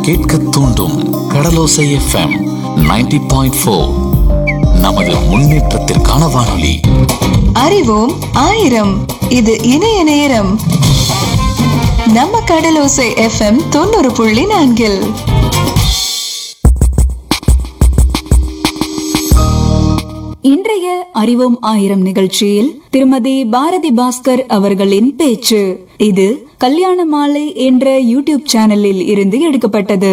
கேட்க தூண்டும் கடலோசை FM 90.4 point four நமது முன்னேற்றத்திற்கான வானொலி அறிவோம் ஆயிரம் இது இணைய நேரம் நம்ம கடலோசை எஃப்எம் தொண்ணூறு புள்ளி நான்கில் இன்றைய அறிவோம் ஆயிரம் நிகழ்ச்சியில் திருமதி பாரதி பாஸ்கர் அவர்களின் பேச்சு இது கல்யாண மாலை என்ற யூடியூப் சேனலில் இருந்து எடுக்கப்பட்டது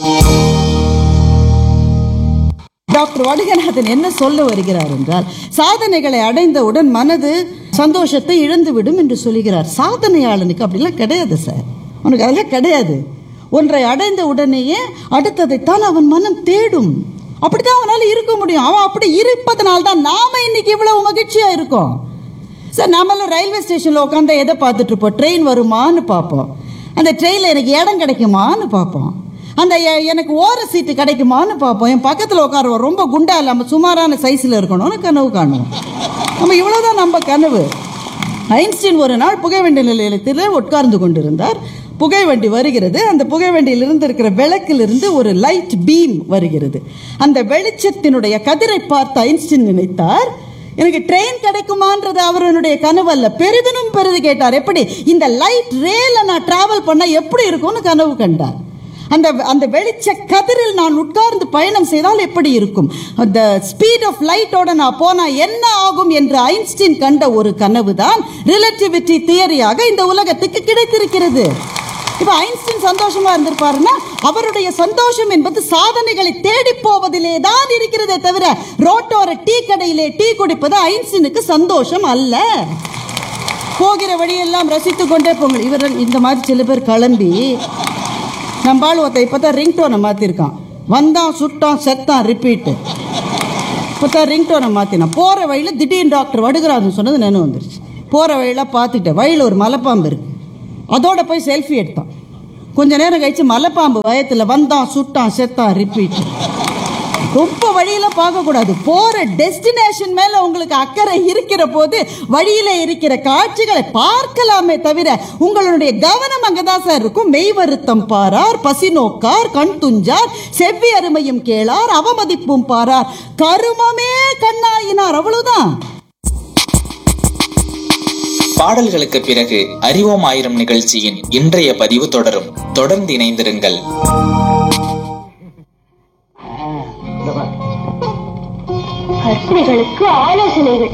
டாக்டர் வடுகநாதன் என்ன சொல்ல வருகிறார் என்றால் சாதனைகளை அடைந்தவுடன் மனது சந்தோஷத்தை இழந்துவிடும் என்று சொல்லுகிறார் சாதனையாளனுக்கு அப்படிலாம் கிடையாது சார் அவனுக்கு அதெல்லாம் கிடையாது ஒன்றை அடைந்த உடனேயே அடுத்ததைத்தான் அவன் மனம் தேடும் அப்படித்தான் அவனால இருக்க முடியும் அவன் அப்படி இருப்பதனால தான் நாம இன்னைக்கு இவ்வளவு மகிழ்ச்சியா இருக்கோம் சார் நாமெல்லாம் ரயில்வே ஸ்டேஷனில் உட்காந்து எதை பார்த்துட்டு இருப்போம் ட்ரெயின் வருமான்னு பார்ப்போம் அந்த ட்ரெயினில் எனக்கு இடம் கிடைக்குமான்னு பார்ப்போம் அந்த எ- எனக்கு ஓர சீட்டு கிடைக்குமான்னு பார்ப்போம் என் பக்கத்தில் உட்காருவோம் ரொம்ப குண்டா இல்லாமல் சுமாரான சைஸில் இருக்கணும்னு கனவு காணுவோம் நம்ம இவ்வளோதான் நம்ம கனவு ஐன்ஸ்டீன் ஒரு நாள் புகைவண்டி நிலையத்தில் உட்கார்ந்து கொண்டிருந்தார் புகைவண்டி வருகிறது அந்த புகைவண்டியிலிருந்து இருக்கிற விளக்கிலிருந்து ஒரு லைட் பீம் வருகிறது அந்த வெளிச்சத்தினுடைய கதிரை பார்த்து ஐன்ஸ்டீன் நினைத்தார் எனக்கு ட்ரெயின் கிடைக்குமான்றது அவருடைய கனவு அல்ல பெரிதனும் பெரிது கேட்டார் எப்படி இந்த லைட் ரேல நான் டிராவல் பண்ண எப்படி இருக்கும்னு கனவு கண்டார் அந்த அந்த வெளிச்ச கதிரில் நான் உட்கார்ந்து பயணம் செய்தால் எப்படி இருக்கும் அந்த ஸ்பீட் ஆஃப் லைட்டோட நான் போனா என்ன ஆகும் என்று ஐன்ஸ்டீன் கண்ட ஒரு கனவு தான் ரிலேட்டிவிட்டி தியரியாக இந்த உலகத்துக்கு கிடைத்திருக்கிறது இப்ப ஐன்ஸ்டீன் சந்தோஷமா இருந்திருப்பாருன்னா அவருடைய சந்தோஷம் என்பது சாதனைகளை தேடி போவதிலே தான் இருக்கிறதே தவிர ரோட்டோர டீ கடையிலே டீ குடிப்பது ஐன்ஸ்டீனுக்கு சந்தோஷம் அல்ல போகிற வழியெல்லாம் ரசித்து கொண்டே போங்க இவர் இந்த மாதிரி சில பேர் கிளம்பி நம்ம ஆள் ஒருத்தன் இப்போ தான் ரிங்டோனை மாற்றிருக்கான் வந்தான் சுட்டான் செத்தான் ரிப்பீட்டு இப்போ தான் ரிங்டோனை மாற்றினான் போகிற வழியில் திடீர்னு டாக்டர் வடுகிறாருன்னு சொன்னது நினைவு வந்துருச்சு போகிற வழியில் பார்த்துட்டேன் வழியில் ஒரு மலைப்பாம்பு இருக்கு அதோட போய் செல்ஃபி எடுத்தான் கொஞ்ச நேரம் கழிச்சு மலைப்பாம்பு வயத்தில் வந்தான் சுட்டான் செத்தான் ரிப்பீட் ரொம்ப வழியில பார்க்க கூடாது போற டெஸ்டினேஷன் மேல உங்களுக்கு அக்கறை இருக்கிற போது வழியில இருக்கிற காட்சிகளை பார்க்கலாமே தவிர உங்களுடைய கவனம் அங்கதான் சார் இருக்கும் மெய் வருத்தம் பாரார் பசி நோக்கார் கண் துஞ்சார் செவ்வி அருமையும் கேளார் அவமதிப்பும் பாரார் கருமமே கண்ணாயினார் அவ்வளவுதான் பாடல்களுக்கு பிறகு அறிவோம் ஆயிரம் நிகழ்ச்சியின் இன்றைய பதிவு தொடரும் தொடர்ந்து இணைந்திருங்கள் கர்ப்பிணிகளுக்கு ஆலோசனைகள்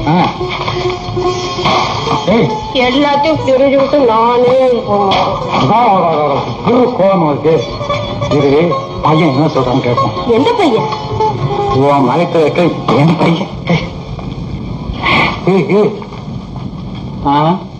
எல்லாத்தையும் தெரிஞ்சுக்கிட்டு நானே குரு கோபமா இருக்கு இரு பையன் என்ன சொல்றான்னு கேட்போம் எந்த பையன் உன் மலைக்கு வைக்க என் பையன் ஏய், ஏய். ஆ